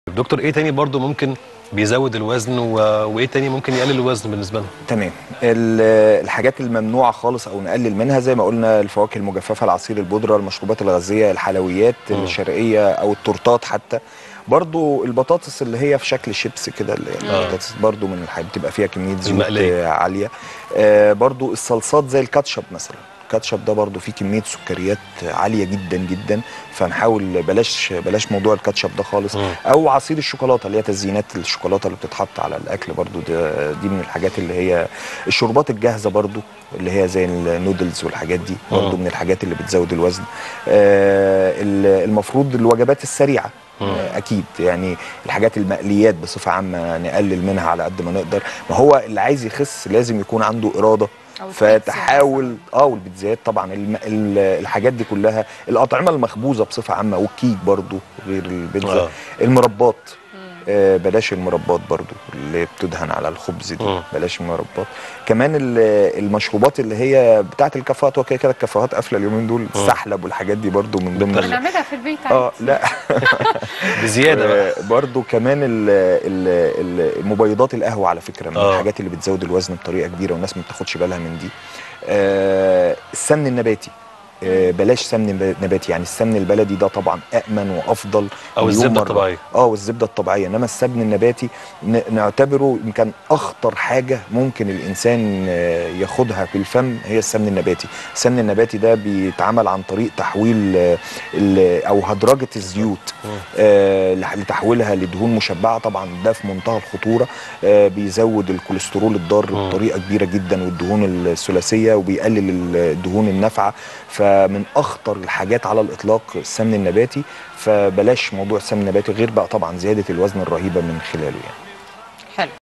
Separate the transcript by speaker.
Speaker 1: دكتور ايه تاني برضو ممكن بيزود الوزن و... وايه تاني ممكن يقلل الوزن بالنسبه لنا
Speaker 2: تمام ال- الحاجات الممنوعه خالص او نقلل منها زي ما قلنا الفواكه المجففه العصير البودره المشروبات الغازيه الحلويات
Speaker 1: مم.
Speaker 2: الشرقيه او التورتات حتى برضو البطاطس اللي هي في شكل شيبس كده اللي هي
Speaker 1: آه.
Speaker 2: البطاطس برضو من الحاجات بتبقى فيها كميه زيوت
Speaker 1: المقلية.
Speaker 2: آه، عاليه آه، برضو الصلصات زي الكاتشب مثلا الكاتشب ده برضو فيه كميه سكريات عاليه جدا جدا فنحاول بلاش بلاش موضوع الكاتشب ده خالص
Speaker 1: مم.
Speaker 2: او عصير الشوكولاته اللي هي تزيينات الشوكولاته اللي بتتحط على الاكل برضو ده دي من الحاجات اللي هي الشوربات الجاهزه برضو اللي هي زي النودلز والحاجات دي برضو
Speaker 1: مم.
Speaker 2: من الحاجات اللي بتزود الوزن آه ال- المفروض الوجبات السريعه
Speaker 1: مم.
Speaker 2: آه، اكيد يعني الحاجات المقليات بصفه عامه نقلل منها على قد ما نقدر ما هو اللي عايز يخس لازم يكون عنده اراده
Speaker 3: أو البيتزا
Speaker 2: فتحاول اه والبيتزات طبعا الم... ال- الحاجات دي كلها الاطعمه المخبوزه بصفه عامه والكيك برضو غير البيتزا
Speaker 1: آه.
Speaker 2: المربات آه بلاش المربات برضو اللي بتدهن على الخبز دي
Speaker 1: مم.
Speaker 2: بلاش المربات كمان ال- المشروبات اللي هي بتاعت الكافيهات وكده كده الكافيهات قافله اليومين دول السحلب والحاجات دي برضو من ضمن ال-
Speaker 3: نعملها في البيت
Speaker 2: اه
Speaker 3: عادي
Speaker 2: لا
Speaker 1: بزياده بقى
Speaker 2: آه، برضو كمان ال ال ال المبيضات القهوه على فكره من
Speaker 1: آه.
Speaker 2: الحاجات اللي بتزود الوزن بطريقه كبيره والناس ما بتاخدش بالها من دي آه، السمن النباتي آه، بلاش سمن نباتي يعني السمن البلدي ده طبعا امن وافضل
Speaker 1: او
Speaker 2: مليون
Speaker 1: الزبده
Speaker 2: مرة.
Speaker 1: الطبيعيه
Speaker 2: اه والزبده الطبيعيه انما السمن النباتي ن- نعتبره يمكن اخطر حاجه ممكن الانسان آه، ياخدها في الفم هي السمن النباتي السمن النباتي ده بيتعمل عن طريق تحويل آه، ال- او هدرجه الزيوت
Speaker 1: مم.
Speaker 2: آه، لح- لتحويلها لدهون مشبعه طبعا ده في منتهى الخطوره آه، بيزود الكوليسترول الضار
Speaker 1: مم.
Speaker 2: بطريقه كبيره جدا والدهون الثلاثيه وبيقلل الدهون النافعه فمن اخطر الحاجات على الاطلاق السمن النباتي فبلاش موضوع السمن النباتي غير بقى طبعا زياده الوزن الرهيبه من خلاله يعني
Speaker 3: حلو